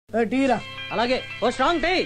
ఏ, టీరా అలాగే ఓ strong tea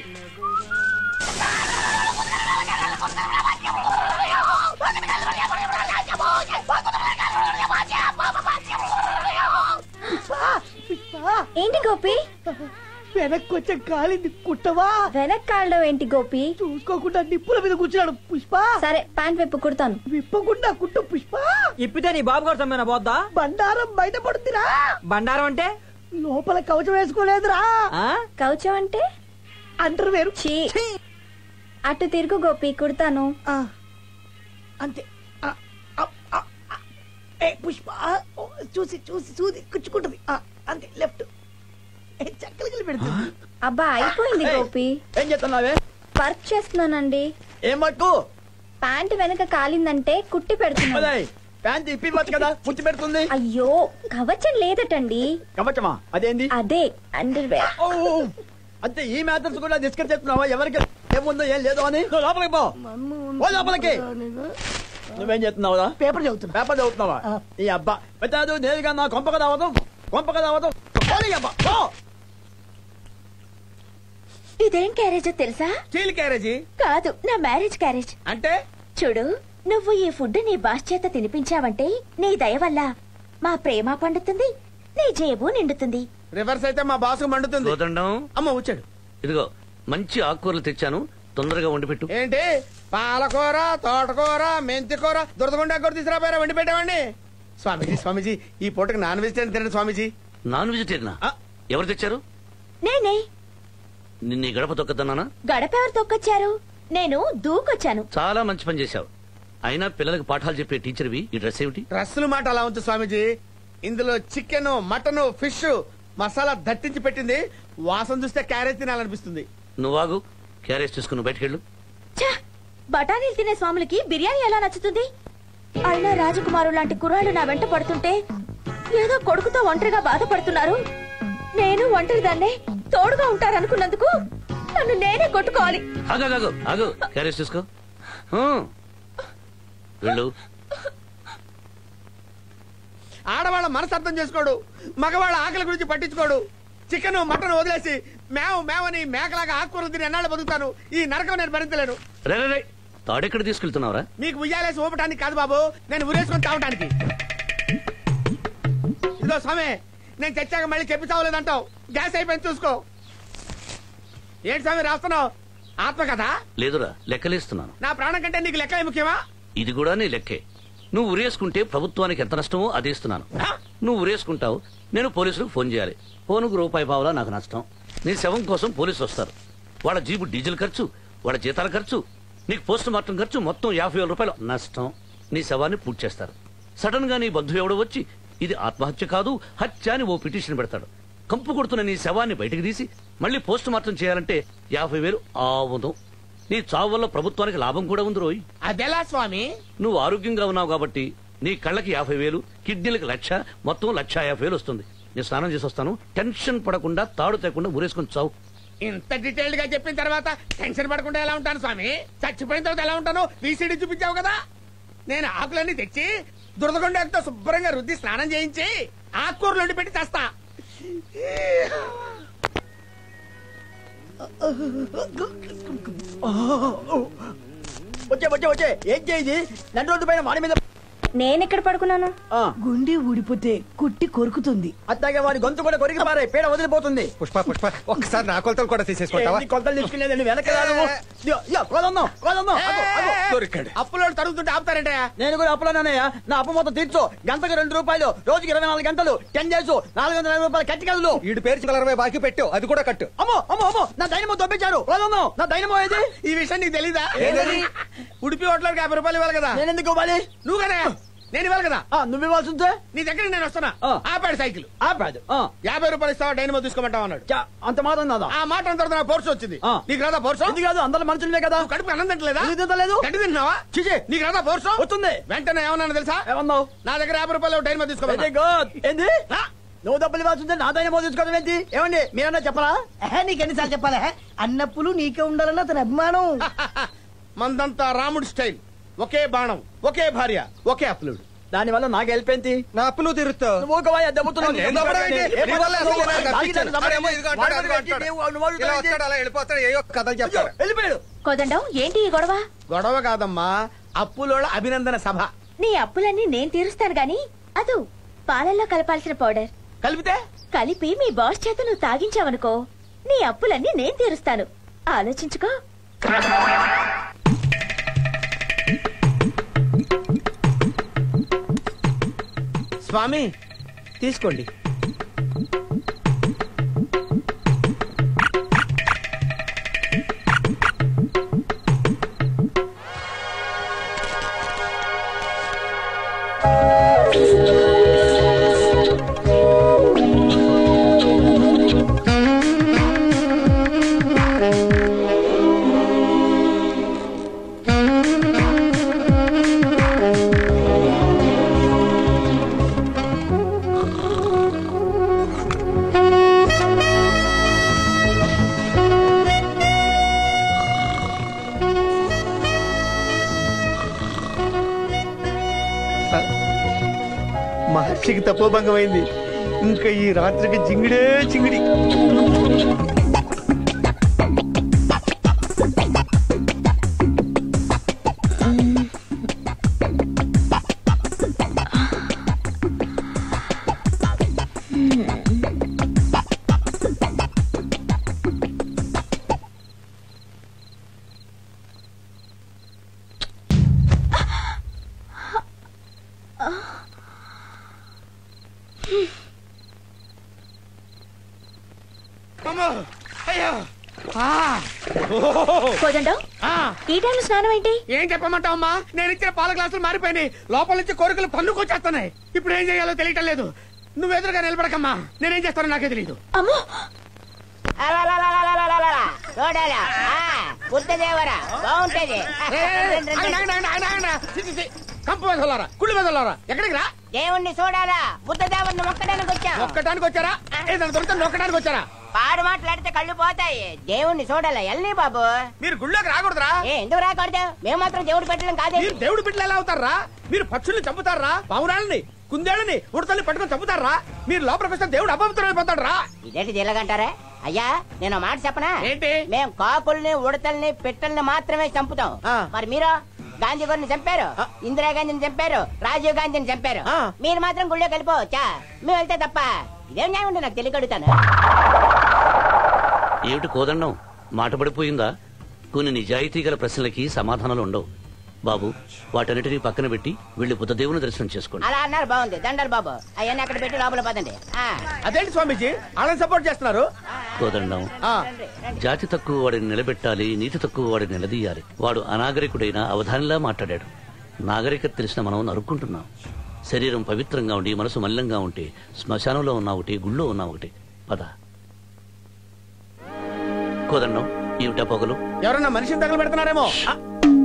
ఏంటి గోపి వెనక్కి కొంచెం కాలింది కుట్టవా వెనక్ కాళ్ళం ఏంటి గోపి చూసుకోకుండా నిప్పుల మీద కూర్చున్నాడు పుష్ప సరే ప్యాంట్ వైపు కుడతాను విప్పకుండా కుట్టు పుష్ప ఇప్పితే నీ బాబు గారు సమ్మెన పోద్దా బండారం బయట పడుతురా బండారం అంటే లోపల కవచం వేసుకోలేదురా ఆ కౌచం అంటే అంటారు వేరు చీ అటు తిరుగు గోపి కుడతాను ఆ, అంతే ఆ, ఆ, ఆ, ఆ. ఏ పుష్ప ఆ, ఓ, చూసి చూసి చూసి కుచ్చుకుంటది ఆ, అంతే లెఫ్ట్ ఏ చక్కలు పెడుతుంది అబ్బా అయిపోయింది గోపి ఏం చేస్తున్నావే వర్క్ చేస్తున్నానండి ఏం మట్టు ప్యాంట్ వెనక కాలిందంటే కుట్టి పెడుతున్నాను అదే ప్యాంట్ ఇప్పివచ్చు కదా పుచ్చి పెడుతుంది అయ్యో కవచం లేదటండి కవచమా అదేంది అదే అండర్ వేర్ ఓ, అంతే ఈ మ్యాటర్స్ కూడా డిస్కస్ చేస్తున్నావా ఎవరికి ఏముందో ఏం లేదో అని నువ్వు లోపలికి పో ఓ లోపలికి నువ్వేం చేస్తున్నావురా పేపర్ చదువుతున్నా పేపర్ చదువుతున్నావా ఆ. ఈ అబ్బా పెద్దాదు నేరుగా నా కొంపక రావడం కొంపక రావడం పోనీ అబ్బా పో. ఇదేం క్యారేజో తెలుసా స్టీల్ క్యారేజీ కాదు నా మ్యారేజ్ క్యారేజ్ అంటే చూడు నువ్వు ఈ ఫుడ్ నీ బాస్ చేత తినిపించావంటే నీ దయ వల్ల మా ప్రేమ పండుతుంది నీ జేబు నిండుతుంది రివర్స్ అయితే మా బాసు మండుతుంది గోదండం అమ్మ వచ్చాడు ఇదిగో మంచి ఆకుకూరలు తెచ్చాను తొందరగా వండి పెట్టు ఏంటి పాలకూర తోటకూర మెంతికూర దురదగుండా కూర తీసుకురాపోయారా వండి పెట్టామండి స్వామీజీ స్వామీజీ ఈ పూటకి నాన్ వెజిటేరియన్ తినండి స్వామీజీ నాన్ వెజిటేరియనా ఆ. ఎవరు తెచ్చారు నేనే నిన్న ఈ గడప తొక్కదన్నానా గడపెవరు తొక్కొచ్చారు నేను దూకొచ్చాను చాలా మంచి పని చేశావు అయినా పిల్లలకు పాఠాలు చెప్పే టీచర్వి ఈ డ్రెస్ ఏమిటి డ్రస్సుల మాట అలా ఉంచు స్వామీజీ ఇందులో చికెన్ మటన్ ఫిష్ మసాలా దట్టించి పెట్టింది వాసన చూస్తే క్యారేజ్ తినాలనిపిస్తుంది నువ్వాగు క్యారేజ్ తీసుకుని బయటకెళ్ళు ఛ! బఠానీలు తినే స్వాములకి బిర్యానీ ఎలా నచ్చుతుంది అయినా రాజకుమారు లాంటి కుర్రాళ్ళు నా వెంట పడుతుంటే ఏదో కొడుకుతో ఒంటరిగా బాధపడుతున్నారు నేను ఒంటరి దాన్నే తోడుగా ఉంటారనుకున్నందుకు నన్ను నేనే కొట్టుకోవాలి ఆగు ఆగు, ఆగు ఆగు క్యారేజ్ తీసుకో ఆ. వెళ్ళు ఆడవాళ్ళ మనసు అర్థం చేసుకోడు మగవాళ్ళ ఆకలి గురించి పట్టించుకోడు చికెన్ మటన్ వదిలేసి మేవ మేవని మేకలాగా ఆకుకూరలు తిని ఎన్నాళ్ళు బతుకుతాను ఈ నరకం నేను భరించలేను రే రే, రే తాడెక్కడ తీసుకెళ్తున్నావురా మీకు ఉయ్యాలేసి ఊపటానికి కాదు బాబు నేను ఉరేసుకొని తాగటానికి ఇదో స్వామి నేను చచ్చాక మళ్ళీ చెప్పి చావలేదంటావు గ్యాస్ అయిపోయింది చూసుకో ఏంటి స్వామి రాస్తున్నావు ఆత్మ కదా లేదురా లెక్కలేస్తున్నాను నా ప్రాణం కంటే నీకు లెక్క ముఖ్యమా ఇది కూడా నీ లెక్కే నువ్వు ఉరేసుకుంటే ప్రభుత్వానికి ఎంత నష్టమో అదే ఇస్తున్నాను హ? నువ్వు ఉరేసుకుంటావు నేను పోలీసులకు ఫోన్ చేయాలి ఫోనుకు రూపాయి పావులా నాకు నష్టం నీ శవం కోసం పోలీసులు వస్తారు వాళ్ళ జీబు డీజిల్ ఖర్చు వాళ్ళ జీతాల ఖర్చు నీకు పోస్ట్ మార్టం ఖర్చు మొత్తం యాభై వేల రూపాయలు నష్టం నీ శవాన్ని పూర్తి చేస్తారు సడన్ గా నీ బంధువు ఎవడో వచ్చి ఇది ఆత్మహత్య కాదు హత్య అని ఓ పిటిషన్ పెడతాడు కంపు కొడుతున్న నీ శవాన్ని బయటకు తీసి మళ్ళీ పోస్ట్ మార్టం చేయాలంటే యాభై వేలు ఆవును నీ చావు వల్ల ప్రభుత్వానికి లాభం కూడా ఉంది రోయ్ అదెలా స్వామి నువ్వు ఆరోగ్యంగా ఉన్నావు కాబట్టి నీ కళ్ళకి యాభై వేలు కిడ్నీలకు లక్ష మొత్తం లక్ష యాభై వేలు వస్తుంది నేను స్నానం చేసి వస్తాను టెన్షన్ పడకుండా తాడు తేకుండా ఊరేసుకొని చావు ఇంత డీటెయిల్డ్ గా చెప్పిన తర్వాత టెన్షన్ పడకుండా ఎలా ఉంటాను స్వామి చచ్చిపోయిన తర్వాత ఎలా ఉంటాను వీసీడీ చూపించావు కదా నేను ఆకులన్నీ తెచ్చి దురదగొండతో శుభ్రంగా రుద్ది స్నానం చేయించి ఆకుకూరలు వండి పెట్టి తెస్తా వచ్చే వచ్చే వచ్చే ఏం చేయి నన్ను రోడ్డు పైన వాడి మీద నేను ఎక్కడ పడుకున్నాను ఆ, గుండె ఊడిపోతే కుట్టి కొరుకుతుంది అట్లాగే వాడి గొంతు కూడా కొరికి పారే పేడ వదిలిపోతుంది పుష్ప పుష్ప ఒక్కసారి నా కొలతలు కూడా తీసేసుకుంటావా ఏంటి కొలతలు తీసుకునేదండి వెనక రాదు. ఇదిగో, ఇదిగో, కోదన్నం, కోదన్నం. అగో, అగో. దొరికాడు అప్పులోడు తరుగుతుంటే ఆపుతారంటే నేను కూడా అప్పులోనన్నయ్య నా అప్పు మొత్తం తీర్చు గంటకు రెండు రూపాయలు రోజుకి ఇరవై నాలుగు గంటలు టెన్ డేస్ నాలుగు వందల యాభై రూపాయలు కట్టి కదలు వీడి పేరు చిల్లర ఇరవై బాకీ పెట్టు అది కూడా కట్టు అమ్మో అమ్మో అమ్మో నా దైనమో దొబ్బించారు కోదన్నం నా దైనమో ఏది ఈ విషయం నీకు తెలీదా ఏంటది? ఉడిపి హోటల్కి యాభై రూపాయలు ఇవ్వాలి కదా నేను ఎందుకు ఇవ్వాలి నువ్వు కదా నేను ఇవ్వాలి కదా ఆ, నువ్వు ఇవ్వాల్సి ఉంటే నీ దగ్గర నేను వస్తున్నా ఆ. ఆపాడు సైకిల్ ఆపాదు ఆ, యాభై రూపాయలు ఇస్తావా డైనమో తీసుకోమంటావు అన్నాడు చా, అంత మాత్రం నాదా ఆ మాట అన్న తర్వాత నా పోర్సు వచ్చింది ఆ. నీకు రాదా పోర్సు ఎందుకు కాదు అందరు మనుషులే కదా నువ్వు కడుపు అన్నం తింటలేదా ఎందుకు తింటలేదు? గడ్డి తింటున్నావా చిచి నీకు రాదా పోర్సు వస్తుంది వెంటనే ఏమన్నా తెలుసా ఏమన్నావు నా దగ్గర యాభై రూపాయలు డైనమో వెరీ తీసుకోమన్నా గుడ్ ఏంది నువ్వు డబ్బులు ఇవ్వాల్సి ఉంటే నా దైనమో తీసుకోవడం ఏంటి ఏమండి మీరన్నా చెప్పరా నీకు ఎన్నిసార్లు చెప్పాలా అన్నప్పులు నీకే ఉండాలన్న అతని అభిమానం మందంతా రాముడి స్టైల్ ఒకే బాణం ఒకే భార్య ఒకే అప్లుడు దాని వల్ల నాకు హెల్ప్ ఏంటి నా అప్పు నువ్వు తీరుస్తావు నువ్వు ఒక వాయి దెబ్బతున్నావు. నేను దొబ్బడం ఏంటి? ఏ నీ వల్ల అసలు నేను పని తప్పించాను. నువ్వు అరేమో ఇదిగో అంటాడు, వాడు అదిగో పెట్టి అంటాడు. నువ్వు- నువ్వు ఇలా అడుగుతావు వస్తాడు అలా వెళ్ళిపోతాడు ఏయో కథలు ఏంటి? చెప్తాడు వెళ్ళిపోయాడు కోదండం ఏంటి ఈ గొడవ గొడవ కాదమ్మా అప్పులోళ్ళ అభినందన సభ నీ అప్పులన్నీ నేను తీరుస్తాను గాని అదు పాలల్లో కలపాల్సిన పౌడర్ కలిపితే కలిపి మీ బాస్ చేత నువ్వు తాగించావనుకో నీ అప్పులన్నీ నేను తీరుస్తాను ఆలోచించుకో స్వామి తీసుకోండి మహర్షికి తపోభంగం అయింది ఇంకా ఈ రాత్రికి జింగిడే జింగిడి అమ్మో! అయ్యో! ఆ! కోదండం ఆ! ఈ టైంలో స్నానం ఏంటి ఏం చెప్పమంటావమ్మా నేను ఇచ్చిన పాల గ్లాసులు మారిపోయినాయి లోపల నుంచి కోరికలు పన్నుకొచ్చేస్తున్నాయి ఇప్పుడు ఏం చేయాలో తెలియటం లేదు నువ్వు ఎదురుగా నిలబడకమ్మా నేనేం చేస్తానో నాకే తెలియదు అమ్మో చూడాలా బుద్ధదేవరా బాగుంటది కంపు వెదలారా కుళ్ళు వెదలారా ఎక్కడికి రా దేవుణ్ణి చూడాలా బుద్ధదేవుని మొక్కడానికి వచ్చాం ఒక్కటానికి వచ్చారా ఏదైనా దొరికితే నొక్కడానికి వచ్చారా పాడు మాట్లాడితే కళ్ళు పోతాయి దేవుణ్ణి చూడాలా ఎల్లి బాబు మీరు గుళ్ళోకి రాకూడదురా ఏ ఎందుకు రాకూడదు మేము మాత్రం దేవుడు పెట్టడం కాదే మీరు దేవుడి బిడ్డలు ఎలా అవుతారా మీరు పక్షుల్ని చంపుతారా పావురాలని కుందేళ్ళని ఉడతల్ని పట్టుకొని చంపుతారా మీరు లోపల వస్తే దేవుడు అపవిత్రం అయిపోతాడు రా ఇదేంటి జిల్లగంటారా అయ్యా నేను ఒక మాట చెప్పనా ఏంటి? మేము కాకుల్ని ఉడతల్ని పిట్టల్ని మాత్రమే చంపుతాం ఆ. మరి మీరు గాంధీ గారిని చంపారు ఆ. ఇందిరాగాంధీని చంపారు రాజీవ్ గాంధీని చంపారు ఆ. మీరు మాత్రం గుళ్ళో కలిపోవచ్చా మేము వెళ్తే తప్ప ఇదేం న్యాయం ఉండి నాకు తెలియగడుగుతాను ఏమిటి కోదండం మాట పడిపోయిందా కొన్ని నిజాయితీ గల ప్రశ్నలకి సమాధానాలు ఉండవు బాబు వాటన్నిటినీ పక్కన పెట్టి వెళ్ళి బుద్ధదేవుని దర్శనం చేసుకోండి అలా అన్నారు బాగుంది దండలు బాబు అవన్నీ అక్కడ పెట్టి లోపల పదండి ఆ. అదేంటి స్వామీజీ వాళ్ళని సపోర్ట్ చేస్తున్నారు కోదండం ఆ, రండి, రండి. జాతి తక్కువ వాడిని నిలబెట్టాలి నీతి తక్కువ వాడిని నిలదీయాలి వాడు అనాగరికుడైన అవధానిలా మాట్లాడాడు నాగరికత తెలిసిన మనం నరుక్కుంటున్నాం శరీరం పవిత్రంగా ఉండి మనసు మల్లంగా ఉంటే శ్మశానంలో ఉన్న ఒకటి గుళ్ళో ఉన్న ఒకటి పద కోదండం ఏమిటా పొగలు ఎవరన్నా మనిషిని తగలు పెడుతున్నారేమో ఆ,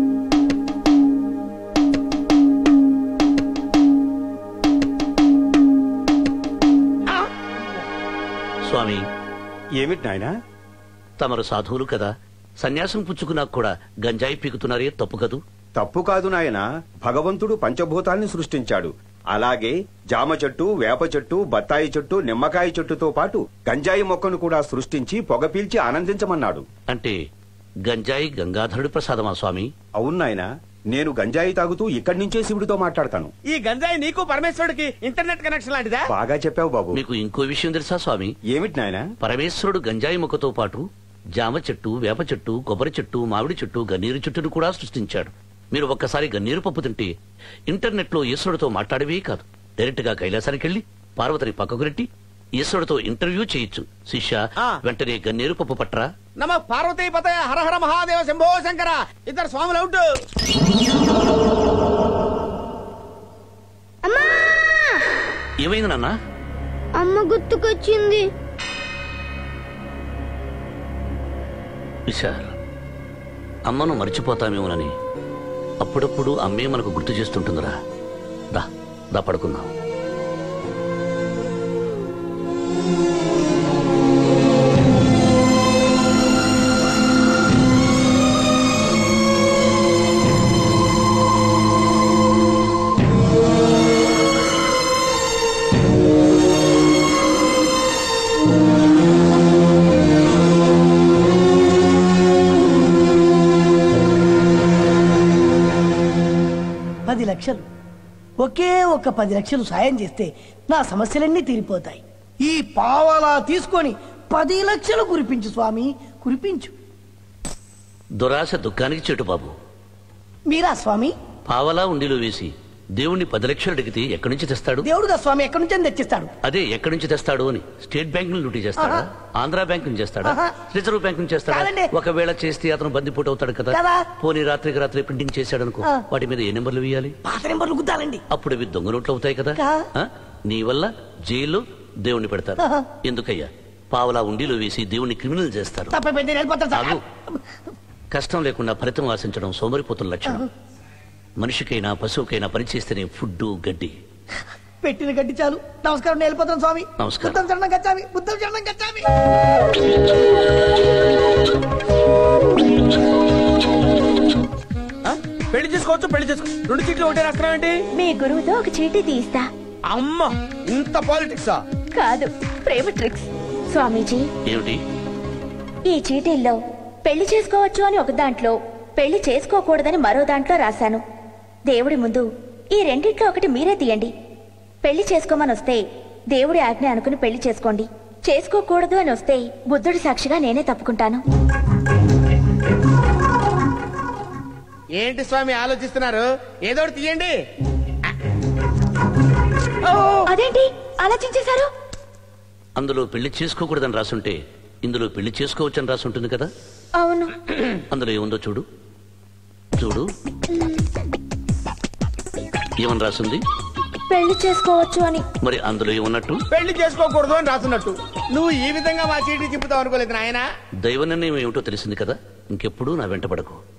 ఆ, స్వామి ఏమిటి నాయనా తమరు సాధువులు కదా సన్యాసం పుచ్చుకున్నాక కూడా గంజాయి పీకుతున్నారే తప్పు కదూ తప్పు కాదు నాయనా భగవంతుడు పంచభూతాల్ని సృష్టించాడు అలాగే జామ చెట్టు వేప చెట్టు బత్తాయి చెట్టు నిమ్మకాయ చెట్టుతో పాటు గంజాయి మొక్కను కూడా సృష్టించి పొగ పీల్చి ఆనందించమన్నాడు అంటే గంజాయి గంగాధరుడి ప్రసాదమా స్వామి అవును నాయనా నేను గంజాయి తాగుతూ ఇక్కడి నుంచే శివుడితో మాట్లాడతాను ఈ గంజాయి నీకు పరమేశ్వరుడికి ఇంటర్నెట్ కనెక్షన్ లాంటిదా బాగా చెప్పావు బాబు మీకు ఇంకో విషయం తెలుసా స్వామి ఏమిటి నాయనా పరమేశ్వరుడు గంజాయి మొక్కతో పాటు జామ చెట్టు వేప చెట్టు కొబ్బరి చెట్టు మామిడి చెట్టు గన్నీరు చెట్టును కూడా సృష్టించాడు మీరు ఒక్కసారి గన్నీరు పప్పు తింటే ఇంటర్నెట్ లో ఈశ్వరుడితో మాట్లాడవే కాదు డైరెక్ట్ గా కైలాసానికి వెళ్లి పార్వతిని పక్కకు నెట్టి ఈశ్వరుడితో ఇంటర్వ్యూ చేయొచ్చు శిష్య ఆ. వెంటనే గన్నీరు పప్పు పట్రా నమ పార్వతీ పతయ హర హర మహాదేవ శంభో శంకర ఇద్దరు స్వాములు అవుట్ ఏమైంది నాన్న అమ్మ గుర్తుకొచ్చింది విశాల్ అమ్మను మర్చిపోతామేమోనని అప్పుడప్పుడు అమ్మే మనకు గుర్తు చేస్తుంటుందిరా దా దా పడుకుందాం లక్షలు ఒకే ఒక పది లక్షలు సాయం చేస్తే నా సమస్యలన్నీ తీరిపోతాయి ఈ పావలా తీసుకొని పది లక్షలు కురిపించు స్వామి కురిపించు దురాశ దుఃఖానికి చెట్టు బాబు మీరా స్వామి పావలా ఉండిలో వేసి దేవుణ్ణి పది లక్షలు అడిగితే ఎక్కడి నుంచి తెస్తాడు దేవుడుగా స్వామి ఎక్కడి నుంచి తెచ్చిస్తాడు అదే ఎక్కడి నుంచి తెస్తాడు అని స్టేట్ బ్యాంక్ ను లూటీ చేస్తాడా ఆహా. ఆంధ్ర బ్యాంక్ నుంచి చేస్తాడా ఆహా. రిజర్వ్ బ్యాంక్ నుంచి చేస్తాడా కాదండి. ఒకవేళ చేస్తే అతను బందిపోటు అవుతాడు కదా కదా. పోనీ రాత్రికి రాత్రి ప్రింటింగ్ చేశాడు అనుకో ఆ. వాటి మీద ఏ నెంబర్లు వేయాలి పాత నెంబర్లు గుద్దాలండి అప్పుడు ఇవి దొంగ నోట్లు అవుతాయి కదా కా. ఆ? నీ వల్ల జైల్లో దేవుణ్ణి పెడతారు ఆహా. ఎందుకయ్యా పావలా ఉండిలో వేసి దేవుణ్ణి క్రిమినల్ చేస్తారు తప్పైపోయింది నేను వెళ్ళిపోతాను సార్ ఆగు. కష్టం లేకుండా ఫలితం ఆశించడం సోమరిపోతున్న లక్షణం మనిషికైనా పశువుకైనా పనిచేస్తేనే ఫుడ్ గడ్డి పెట్టిన గడ్డి చాలు నమస్కారం నేను వెళ్ళిపోతాను స్వామి నమస్కారం. బుద్ధం చరణం గచ్చామి బుద్ధం చరణం గచ్చామి ఆ? పెళ్లి చేసుకోవచ్చు పెళ్లి చేసుకో రెండు సీట్లు ఒకటే రాష్ట్రం ఏంటి మీ గురువుతో ఒక చీటీ తీస్తా అమ్మ ఇంత పాలిటిక్సా కాదు ప్రేమ ట్రిక్స్ స్వామీజీ ఏమిటి ఈ చీటీల్లో పెళ్లి చేసుకోవచ్చు అని ఒక దాంట్లో పెళ్లి చేసుకోకూడదని మరో దాంట్లో రాశాను దేవుడి ముందు ఈ రెండిట్లో ఒకటి మీరే తీయండి పెళ్లి చేసుకోమని వస్తే దేవుడి ఆజ్ఞ అనుకుని పెళ్లి చేసుకోండి చేసుకోకూడదు అని వస్తే బుద్ధుడి సాక్షిగా నేనే తప్పుకుంటాను ఏంటి స్వామి ఆలోచిస్తున్నారు ఏదో ఒకటి తీయండి అదేంటి ఆలోచించేశారు అందులో పెళ్లి చేసుకోకూడదని రాసుంటే ఇందులో పెళ్లి చేసుకోవచ్చని రాసి ఉంటుంది కదా అవును అందులో ఏముందో చూడు చూడు ఏమని రాసింది పెళ్లి చేసుకోవచ్చు అని మరి అందులో ఏమన్నట్టు పెళ్లి చేసుకోకూడదు అని రాస్తున్నట్టు నువ్వు ఈ విధంగా మా చీటీ తిప్పుతావు అనుకోలేదు నాయనా దైవ నిర్ణయం ఏమిటో తెలిసింది కదా ఇంకెప్పుడు నా వెంట పడకు